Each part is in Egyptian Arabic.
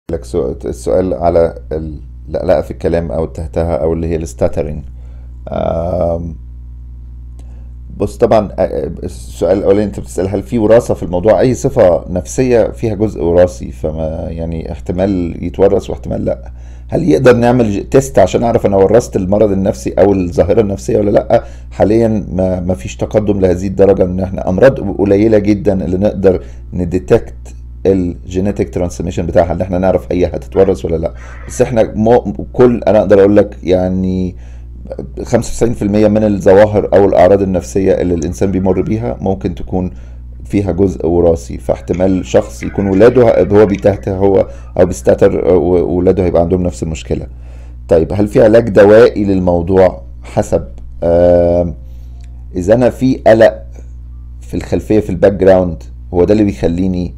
لك سؤال السؤال على اللقلقة في الكلام أو التهتهة أو اللي هي الستاترينج بص طبعا آه، السؤال الأولاني أنت بتسأل هل في وراثة في الموضوع أي صفة نفسية فيها جزء وراثي فما يعني احتمال يتورث واحتمال لأ هل يقدر نعمل ج- تيست عشان أعرف أنا ورثت المرض النفسي أو الظاهرة النفسية ولا لأ حاليا ما ما فيش تقدم لهذه الدرجة إن احنا أمراض قليلة جدا اللي نقدر نديتكت الجينيتك ترانسميشن بتاعها ان احنا نعرف هي هتتورث ولا لا بس احنا مو كل انا اقدر اقول لك يعني 95% من الظواهر او الاعراض النفسيه اللي الانسان بيمر بيها ممكن تكون فيها جزء وراثي فاحتمال شخص يكون ولاده هو بيتهته هو او بيستتر وولاده هيبقى عندهم نفس المشكله طيب هل في علاج دوائي للموضوع حسب آه اذا انا في قلق في الخلفيه في الباك جراوند هو ده اللي بيخليني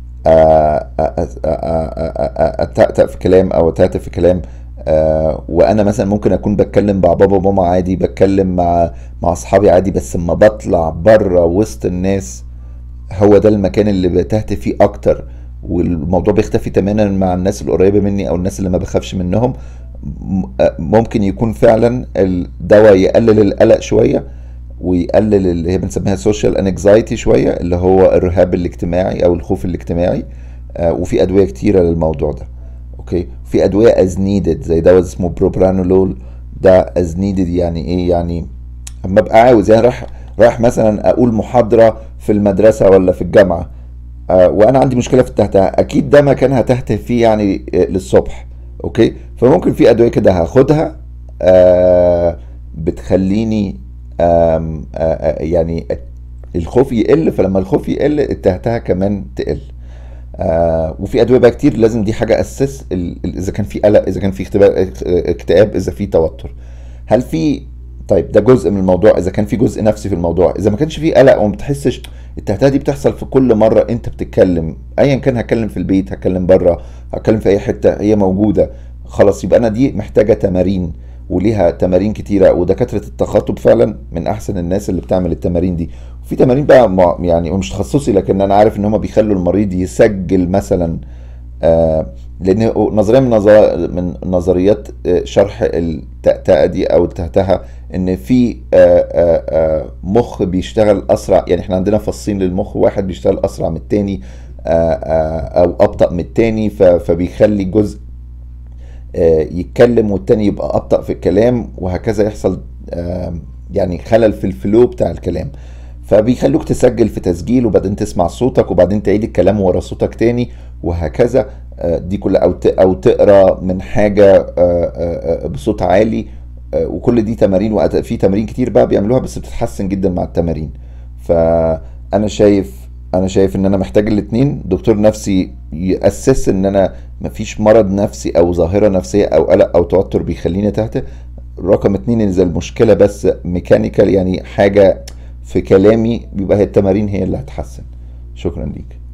اتأتأ في كلام او اتأتأ في كلام آه، وانا مثلا ممكن اكون بتكلم مع بابا وماما عادي بتكلم مع مع اصحابي عادي بس اما بطلع بره وسط الناس هو ده المكان اللي بتهت فيه اكتر والموضوع بيختفي تماما مع الناس القريبه مني او الناس اللي ما بخافش منهم م- آه، ممكن يكون فعلا الدواء يقلل القلق شويه ويقلل اللي هي بنسميها سوشيال انكزايتي شويه اللي هو الرهاب الاجتماعي او الخوف الاجتماعي آه، وفي ادويه كتيره للموضوع ده اوكي في ادويه از نيدد زي دواء اسمه بروبرانولول ده از نيدد يعني ايه يعني اما ابقى عاوز يعني رايح رايح مثلا اقول محاضره في المدرسه ولا في الجامعه آه، وانا عندي مشكله في التهتهه اكيد ده مكان هتهته فيه يعني آه، للصبح اوكي فممكن في ادويه كده هاخدها آه، بتخليني آم، آه، آه، يعني الخوف يقل فلما الخوف يقل التهتهه كمان تقل آه وفي ادويه بقى كتير لازم دي حاجه اسس ال- ال- اذا كان في قلق اذا كان في اختبار اكتئاب اذا في توتر هل في طيب ده جزء من الموضوع اذا كان في جزء نفسي في الموضوع اذا ما كانش في قلق وما بتحسش التهتهه دي بتحصل في كل مره انت بتتكلم ايا كان هتكلم في البيت هتكلم بره هتكلم في اي حته هي موجوده خلاص يبقى انا دي محتاجه تمارين وليها تمارين كتيره ودكاتره التخاطب فعلا من احسن الناس اللي بتعمل التمارين دي وفي تمارين بقى مع- يعني مش تخصصي لكن انا عارف ان هم بيخلوا المريض يسجل مثلا آه، لان نظريه من نظر من نظريات آه، شرح التأتأة دي او التهتهه ان في آه، آه، آه، مخ بيشتغل اسرع يعني احنا عندنا فصين للمخ واحد بيشتغل اسرع من التاني آه، آه، او ابطأ من التاني ف- فبيخلي جزء آه، يتكلم والتاني يبقى ابطأ في الكلام وهكذا يحصل آه، يعني خلل في الفلو بتاع الكلام فبيخلوك تسجل في تسجيل وبعدين تسمع صوتك وبعدين تعيد الكلام ورا صوتك تاني وهكذا آه، دي كلها او ت- او تقرا من حاجه آه، آه، آه، بصوت عالي آه، وكل دي تمارين وأت- في تمارين كتير بقى بيعملوها بس بتتحسن جدا مع التمارين فانا شايف انا شايف ان انا محتاج الاتنين دكتور نفسي يأسس ان انا مفيش مرض نفسي او ظاهرة نفسية او قلق او توتر بيخليني تحت رقم اتنين اذا المشكلة بس ميكانيكال يعني حاجة في كلامي بيبقى هي التمارين هي اللي هتحسن شكرا ليك